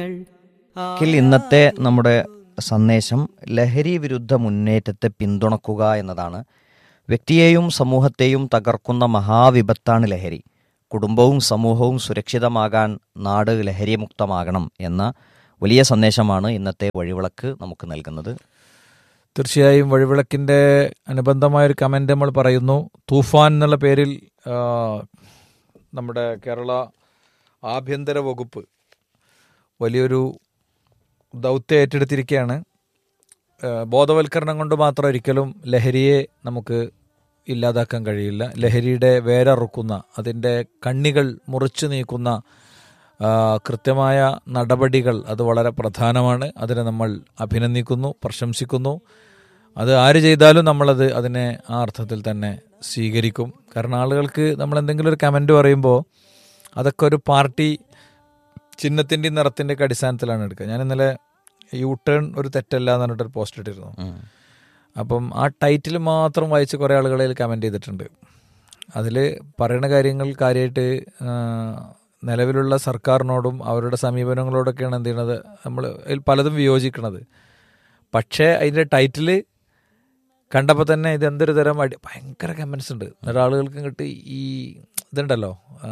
Kill ഇന്നത്തെ നമ്മുടെ സന്ദേശം ലഹരി വിരുദ്ധ മുന്നേറ്റത്തെ പിന്തുണക്കുക എന്നതാണ് വ്യക്തിയെയും സമൂഹത്തെയും തകർക്കുന്ന മഹാവിപത്താണ് ലഹരി കുടുംബവും സമൂഹവും സുരക്ഷിതമാകാൻ നാട് ലഹരിമുക്തമാകണം എന്ന വലിയ സന്ദേശമാണ് ഇന്നത്തെ വഴിവിളക്ക് നമുക്ക് നൽകുന്നത് തീർച്ചയായും വഴിവിളക്കിന്റെ അനുബന്ധമായ ഒരു കമന്റ് നമ്മൾ പറയുന്നു തൂഫാൻ എന്നുള്ള പേരിൽ ആ, നമ്മുടെ കേരള ആഭ്യന്തര വകുപ്പ് വലിയൊരു ദൗത്യം ഏറ്റെടുത്തിരിക്കുകയാണ് ആ, ബോധവൽക്കരണം കൊണ്ട് മാത്രം ഒരിക്കലും ലഹരിയെ നമുക്ക് ഇല്ലാതാക്കാൻ കഴിയില്ല ലഹരിയുടെ വേരറുക്കുന്ന അതിൻ്റെ കണ്ണികൾ മുറിച്ചു നീക്കുന്ന ആ, കൃത്യമായ നടപടികൾ അത് വളരെ പ്രധാനമാണ് അതിനെ നമ്മൾ അഭിനന്ദിക്കുന്നു പ്രശംസിക്കുന്നു അത് ആര് ചെയ്താലും നമ്മളത് അതിനെ ആ അർത്ഥത്തിൽ തന്നെ സ്വീകരിക്കും കാരണം ആളുകൾക്ക് നമ്മൾ എന്തെങ്കിലും ഒരു കമൻറ്റ് പറയുമ്പോൾ അതൊക്കെ ഒരു പാർട്ടി ചിഹ്നത്തിൻ്റെയും നിറത്തിൻ്റെയൊക്കെ അടിസ്ഥാനത്തിലാണ് എടുക്കുക ഞാൻ ഇന്നലെ യു ടേൺ ഒരു തെറ്റല്ല എന്ന് പറഞ്ഞിട്ടൊരു പോസ്റ്റ് ഇട്ടിരുന്നു ഉം. അപ്പം ആ ടൈറ്റിൽ മാത്രം വായിച്ച് കുറേ ആളുകളിൽ കമൻറ്റ് ചെയ്തിട്ടുണ്ട് അതിൽ പറയുന്ന കാര്യങ്ങൾ കാര്യമായിട്ട് ആ, നിലവിലുള്ള സർക്കാരിനോടും അവരുടെ സമീപനങ്ങളോടൊക്കെയാണ് എന്ത് ചെയ്യണത് നമ്മൾ അതിൽ പലതും വിയോജിക്കണത് പക്ഷേ അതിൻ്റെ ടൈറ്റിൽ കണ്ടപ്പോൾ തന്നെ ഇത് എന്തൊരു തരം അടി ഭയങ്കര കമൻസ് ഉണ്ട് എന്നിട്ട് ആളുകൾക്ക് ഇങ്ങോട്ട് ഈ ഇതുണ്ടല്ലോ ആ,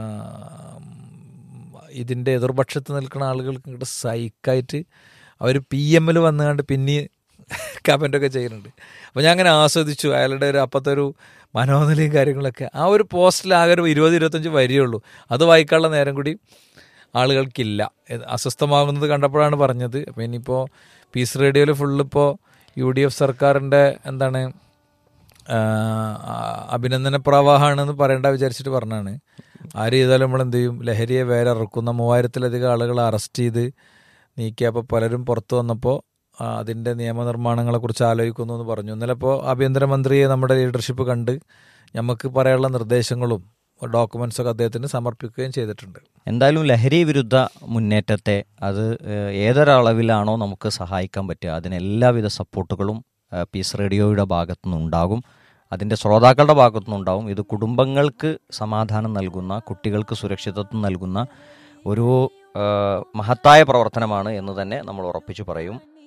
ഇതിൻ്റെ എതിർപക്ഷത്ത് നിൽക്കുന്ന ആളുകൾക്ക് ഇങ്ങോട്ട് സൈക്കായിട്ട് അവർ പി എമ്മിൽ വന്നുകൊണ്ട് പിന്നെ കമൻ്റൊക്കെ ചെയ്യുന്നുണ്ട് അപ്പോൾ ഞാൻ അങ്ങനെ ആസ്വദിച്ചു അയാളുടെ ഒരു അപ്പത്തെ ഒരു മനോനിലയും കാര്യങ്ങളൊക്കെ ആ ഒരു പോസ്റ്റിൽ ആകെ ഒരു ഇരുപത് ഇരുപത്തഞ്ച് വരിയുള്ളൂ അത് വായിക്കാനുള്ള നേരം കൂടി ആളുകൾക്കില്ല ഇത് അസ്വസ്ഥമാകുന്നത് കണ്ടപ്പോഴാണ് പറഞ്ഞത് അപ്പോൾ ഇനിയിപ്പോൾ പീസ് റേഡിയോയിൽ ഫുള്ളിപ്പോൾ യു ഡി എഫ് സർക്കാരിൻ്റെ എന്താണ് ആ, അഭിനന്ദന പ്രവാഹമാണെന്ന് പറയേണ്ട വിചാരിച്ചിട്ട് പറഞ്ഞാണ് ആര് ചെയ്താലും നമ്മൾ എന്ത് ചെയ്യും ലഹരിയെ വേറെ ഇറക്കുന്ന മൂവായിരത്തിലധികം ആളുകളെ അറസ്റ്റ് ചെയ്ത് നീക്കി അപ്പോൾ പലരും പുറത്തു വന്നപ്പോൾ ആ, അതിൻ്റെ നിയമനിർമ്മാണങ്ങളെക്കുറിച്ച് ആലോചിക്കുന്നു എന്ന് പറഞ്ഞു ഇന്നലെ ഇപ്പോൾ ആഭ്യന്തരമന്ത്രിയെ നമ്മുടെ ലീഡർഷിപ്പ് കണ്ട് നമുക്ക് പറയാനുള്ള നിർദ്ദേശങ്ങളും ഡോക്യുമെന്റ്സ് ഒക്കെ അദ്ദേഹത്തിന് സമർപ്പിക്കുകയും ചെയ്തിട്ടുണ്ട് എന്തായാലും ലഹരി വിരുദ്ധ മുന്നേറ്റത്തെ അത് ഏഹ്, ഏതൊരളവിലാണോ നമുക്ക് സഹായിക്കാൻ പറ്റുക അതിന് എല്ലാവിധ സപ്പോർട്ടുകളും ഏഹ്, പീസ് റേഡിയോയുടെ ഭാഗത്തു നിന്നുണ്ടാകും അതിൻ്റെ ശ്രോതാക്കളുടെ ഭാഗത്തു നിന്നുണ്ടാവും ഇത് കുടുംബങ്ങൾക്ക് സമാധാനം നൽകുന്ന കുട്ടികൾക്ക് സുരക്ഷിതത്വം നൽകുന്ന ഒരു ഏഹ്, മഹത്തായ പ്രവർത്തനമാണ് എന്ന് തന്നെ നമ്മൾ ഉറപ്പിച്ചു പറയും